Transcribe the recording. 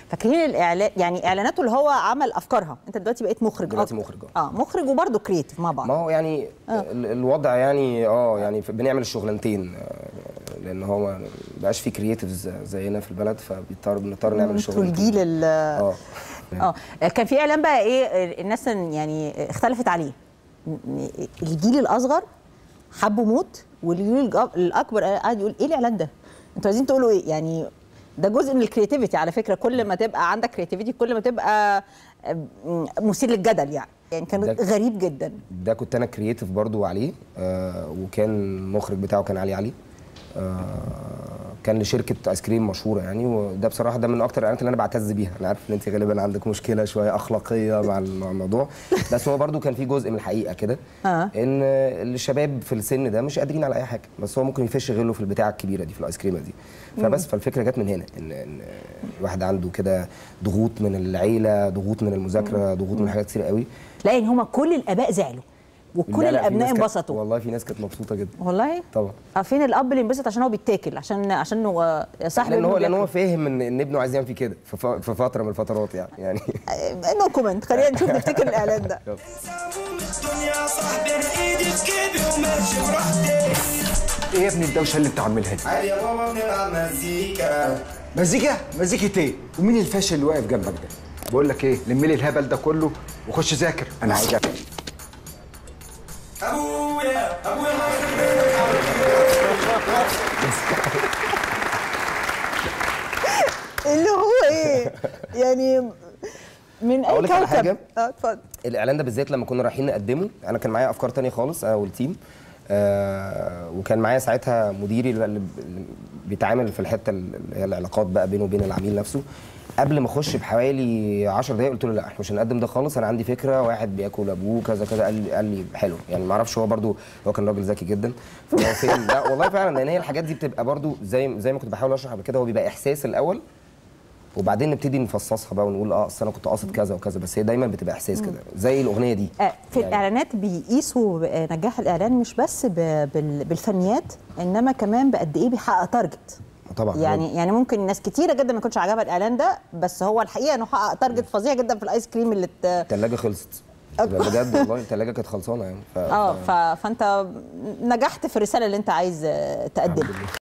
فاكرين الاعلان يعني اعلاناته اللي هو عمل افكارها انت دلوقتي بقيت مخرج دلوقتي أكتر. مخرج، اه مخرج وبرده كريتيف مع بعض ما هو يعني ال- الوضع يعني اه يعني ف- بنعمل الشغلانتين آه، لان هو ما بقاش في كرييتيفز زينا في البلد فبيضطر بنضطر نعمل انتوا الشغلانتين الجيل ال- اه اه كان في اعلان بقى ايه الناس يعني اختلفت عليه الجيل الاصغر حبه موت والجيل الأ- الاكبر قاعد يقول ايه الاعلان ده انتوا عايزين تقولوا ايه يعني ده جزء من الكرياتيفيتي على فكره كل ما تبقى عندك كرياتيفيتي كل ما تبقى م- مثير للجدل يعني يعني كان ده- غريب جدا ده كنت انا كرييتيف برضو عليه آه وكان المخرج بتاعه كان علي علي آه كان لشركه ايس كريم مشهوره يعني وده بصراحه ده من اكتر الاعلانات اللي انا بعتز بيها انا عارف ان انت غالبا عندك مشكله شويه اخلاقيه مع مع الموضوع بس هو برضو كان في جزء من الحقيقه كده آه. ان الشباب في السن ده مش قادرين على اي حاجه بس هو ممكن يفش غله في البتاعه الكبيره دي في الايس كريمه دي فبس فالفكره جت من هنا ان ان الواحد عنده كده ضغوط من العيله ضغوط من المذاكره ضغوط من حاجات كتير قوي لا يعني هما كل الاباء زعلوا وكل لا لا، في الابناء ناس كانت- انبسطوا والله في ناس كانت مبسوطه جدا والله طبعا اه فين الاب اللي ينبسط عشان هو بيتاكل عشان عشان هو صاحب لان هو ابنه لان هو بياكل. فاهم ان ان ابنه عايز يعمل فيه كده في ف- في فتره من الفترات يعني يعني نو كومنت خلينا نشوف نفتكر الاعلان ده الدنيا صاحبي ايدي في جيبي وماشي براحتي ايه يا ابني الدوشه اللي انت عاملها دي عادي يا ماما بنلعب مزيكا مزيكا مزيكة ايه ومين الفاشل اللي واقف جنبك ده بقول لك ايه لم لي الهبل ده كله وخش ذاكر انا عايز أكل. ابويا ابويا اللي هو ايه يعني من اي أقول لك على كوكب حاجة؟ اه اتفضل الاعلان ده بالذات لما كنا رايحين نقدمه انا كان معايا افكار تانية خالص انا والتيم آه وكان معايا ساعتها مديري اللي اللي بيتعامل في الحته اللي هي العلاقات بقى بينه وبين العميل نفسه قبل ما اخش بحوالي 10 دقايق قلت له لا احنا مش هنقدم ده خالص انا عندي فكره واحد بياكل ابوه كذا كذا قال لي قال لي حلو يعني ما اعرفش هو برده هو كان راجل ذكي جدا فهو فين لا والله فعلا لان هي الحاجات دي بتبقى برده زي زي ما كنت بحاول اشرح قبل كده هو بيبقى احساس الاول وبعدين نبتدي نفصصها بقى ونقول اه اصل انا كنت قاصد كذا وكذا بس هي دايما بتبقى احساس كده زي الاغنيه دي آه في يعني الاعلانات بيقيسوا آه، نجاح الاعلان مش بس ب- بال- بالفنيات انما كمان بقد ايه بيحقق تارجت طبعا يعني يعني ممكن ناس كتيره جدا ما يكونش عجبها الاعلان ده بس هو الحقيقه انه حقق تارجت فظيع جدا في الايس كريم اللي ات- الثلاجه خلصت بجد والله الثلاجه كانت خلصانه يعني ف... اه ف- فانت نجحت في الرساله اللي انت عايز آه، تقدمها